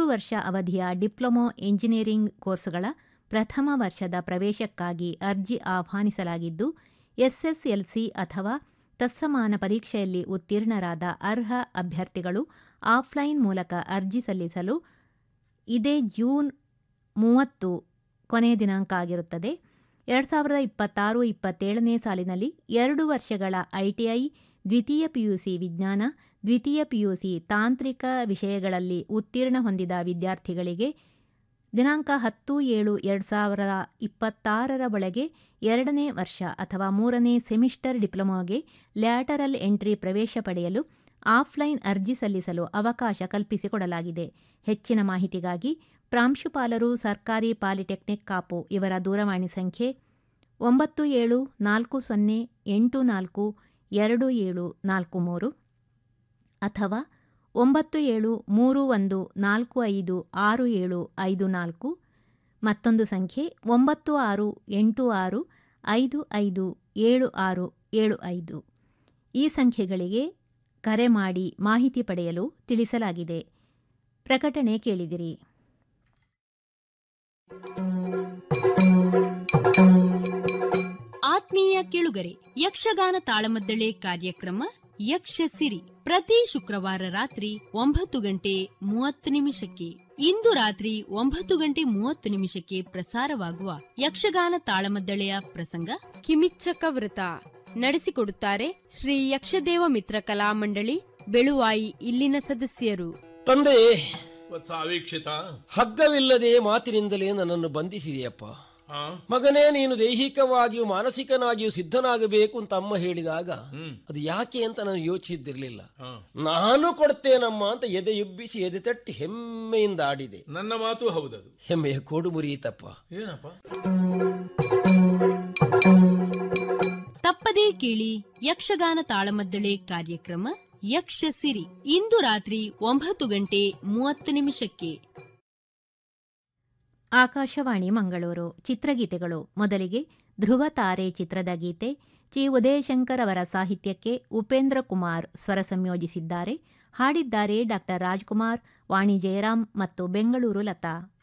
ವರ್ಷ ಅವಧಿಯ diploma engineering ಕೋರ್ಸುಗಳ ಪ್ರಥಮ ವರ್ಷದ ಪ್ರವೇಶಕ್ಕಾಗಿ ಅರ್ಜಿ ಆಹ್ವಾನಿಸಲಾಗಿದ್ದು ಎಸ್ಎಸ್ಎಲ್ಸಿ ಅಥವಾ ತತ್ಸಮಾನ ಪರೀಕ್ಷೆಯಲ್ಲಿ ಉತ್ತೀರ್ಣರಾದ ಅರ್ಹ ಅಭ್ಯರ್ಥಿಗಳು ಆಫ್ಲೈನ್ ಮೂಲಕ ಅರ್ಜಿ ಸಲ್ಲಿಸಲು ಇದೇ ಜೂನ್ ಮೂವತ್ತು ಕೊನೆಯ ದಿನಾಂಕ ಆಗಿರುತ್ತದೆ ಎರಡು ಸಾವಿರದ ಇಪ್ಪತ್ತಾರು ಇಪ್ಪತ್ತೇಳನೇ ಸಾಲಿನಲ್ಲಿ ಎರಡು ವರ್ಷಗಳ ಐಟಿಐ ದ್ವಿತೀಯ ಪಿಯುಸಿ ವಿಜ್ಞಾನ ದ್ವಿತೀಯ ಪಿಯುಸಿ ತಾಂತ್ರಿಕ ವಿಷಯಗಳಲ್ಲಿ ಉತ್ತೀರ್ಣ ಹೊಂದಿದ ವಿದ್ಯಾರ್ಥಿಗಳಿಗೆ ದಿನಾಂಕ ಹತ್ತು ಏಳು ಎರಡು ಸಾವಿರದ ಇಪ್ಪತ್ತಾರರ ಒಳಗೆ ಎರಡನೇ ವರ್ಷ ಅಥವಾ ಮೂರನೇ ಸೆಮಿಸ್ಟರ್ ಡಿಪ್ಲೊಮಾಗೆ ಲ್ಯಾಟರಲ್ ಎಂಟ್ರಿ ಪ್ರವೇಶ ಪಡೆಯಲು ಆಫ್ಲೈನ್ ಅರ್ಜಿ ಸಲ್ಲಿಸಲು ಅವಕಾಶ ಕಲ್ಪಿಸಿಕೊಡಲಾಗಿದೆ ಹೆಚ್ಚಿನ ಮಾಹಿತಿಗಾಗಿ ಪ್ರಾಂಶುಪಾಲರು ಸರ್ಕಾರಿ ಪಾಲಿಟೆಕ್ನಿಕ್ ಕಾಪು ಇವರ ದೂರವಾಣಿ ಸಂಖ್ಯೆ ಒಂಬತ್ತು ಏಳು ನಾಲ್ಕು ಸೊನ್ನೆ ಎಂಟು ನಾಲ್ಕು ಎರಡು ಏಳು ನಾಲ್ಕು ಮೂರು ಅಥವಾ ಒಂಬತ್ತು ಏಳು ಮೂರು ಒಂದು ನಾಲ್ಕು ಐದು ಆರು ಏಳು ಐದು ನಾಲ್ಕು ಮತ್ತೊಂದು ಸಂಖ್ಯೆ ಒಂಬತ್ತು ಆರು ಎಂಟು ಆರು ಐದು ಐದು ಏಳು ಆರು ಏಳು ಐದು ಈ ಸಂಖ್ಯೆಗಳಿಗೆ ಕರೆ ಮಾಡಿ ಮಾಹಿತಿ ಪಡೆಯಲು ತಿಳಿಸಲಾಗಿದೆ ಪ್ರಕಟಣೆ ಕೇಳಿದಿರಿ ಆತ್ಮೀಯ ಕೇಳುಗರೆ ಯಕ್ಷಗಾನ ತಾಳಮದ್ದಳೆ ಕಾರ್ಯಕ್ರಮ ಯಕ್ಷ ಸಿರಿ ಪ್ರತಿ ಶುಕ್ರವಾರ ರಾತ್ರಿ ಒಂಬತ್ತು ಗಂಟೆ ಮೂವತ್ತು ನಿಮಿಷಕ್ಕೆ ಇಂದು ರಾತ್ರಿ ಒಂಬತ್ತು ಗಂಟೆ ಮೂವತ್ತು ನಿಮಿಷಕ್ಕೆ ಪ್ರಸಾರವಾಗುವ ಯಕ್ಷಗಾನ ತಾಳಮದ್ದಳೆಯ ಪ್ರಸಂಗ ಕಿಮಿಚ್ಚಕ ವೃತ ನಡೆಸಿಕೊಡುತ್ತಾರೆ ಶ್ರೀ ಯಕ್ಷದೇವ ಮಿತ್ರ ಕಲಾಮಂಡಳಿ ಬೆಳುವಾಯಿ ಇಲ್ಲಿನ ಸದಸ್ಯರು ತಂದೆ ವತ್ಸ ಅವೀಕ್ಷಿತ ಹಗ್ಗವಿಲ್ಲದೆ ಮಾತಿನಿಂದಲೇ ನನ್ನನ್ನು ಬಂಧಿಸಿದೆಯಪ್ಪ ಆ? ಮಗನೇ ನೀನು ದೈಹಿಕವಾಗಿಯೂ ಮಾನಸಿಕನಾಗಿಯೂ ಸಿದ್ಧನಾಗಬೇಕು ಅಂತ ಅಮ್ಮ ಹೇಳಿದಾಗ ಹ್ಮ್ ಅದು ಯಾಕೆ ಅಂತ ನಾನು ಯೋಚಿಸಿದ್ದಿರ್ಲಿಲ್ಲ ಆ. ನಾನು ಕೊಡ್ತೇನಮ್ಮ ಅಂತ ಎದೆ ಎಬ್ಬಿಸಿ ಎದೆ ತಟ್ಟಿ ಹೆಮ್ಮೆಯಿಂದ ಆಡಿದೆ ನನ್ನ ಮಾತು ಹೌದದು ಹೆಮ್ಮೆಯ ಕೋಡು ಮುರಿಯಿತಪ್ಪ ಏನಪ್ಪ ತಪ್ಪದೇ ಕೇಳಿ ಯಕ್ಷಗಾನ ತಾಳಮದ್ದಳೆ ಕಾರ್ಯಕ್ರಮ ಯಕ್ಷ ಸಿರಿ ಇಂದು ರಾತ್ರಿ ಒಂಬತ್ತು ಗಂಟೆ ಮೂವತ್ತು ನಿಮಿಷಕ್ಕೆ ಆಕಾಶವಾಣಿ ಮಂಗಳೂರು ಚಿತ್ರಗೀತೆಗಳು ಮೊದಲಿಗೆ ಧ್ರುವ ತಾರೆ ಚಿತ್ರದ ಗೀತೆ ಚಿ ಉದಯಶಂಕರ್ ಅವರ ಸಾಹಿತ್ಯಕ್ಕೆ ಉಪೇಂದ್ರ ಕುಮಾರ್ ಸ್ವರ ಸಂಯೋಜಿಸಿದ್ದಾರೆ ಹಾಡಿದ್ದಾರೆ ಡಾಕ್ಟರ್ ರಾಜ್ಕುಮಾರ್ ವಾಣಿ ಜಯರಾಮ್ ಮತ್ತು ಬೆಂಗಳೂರು ಲತಾ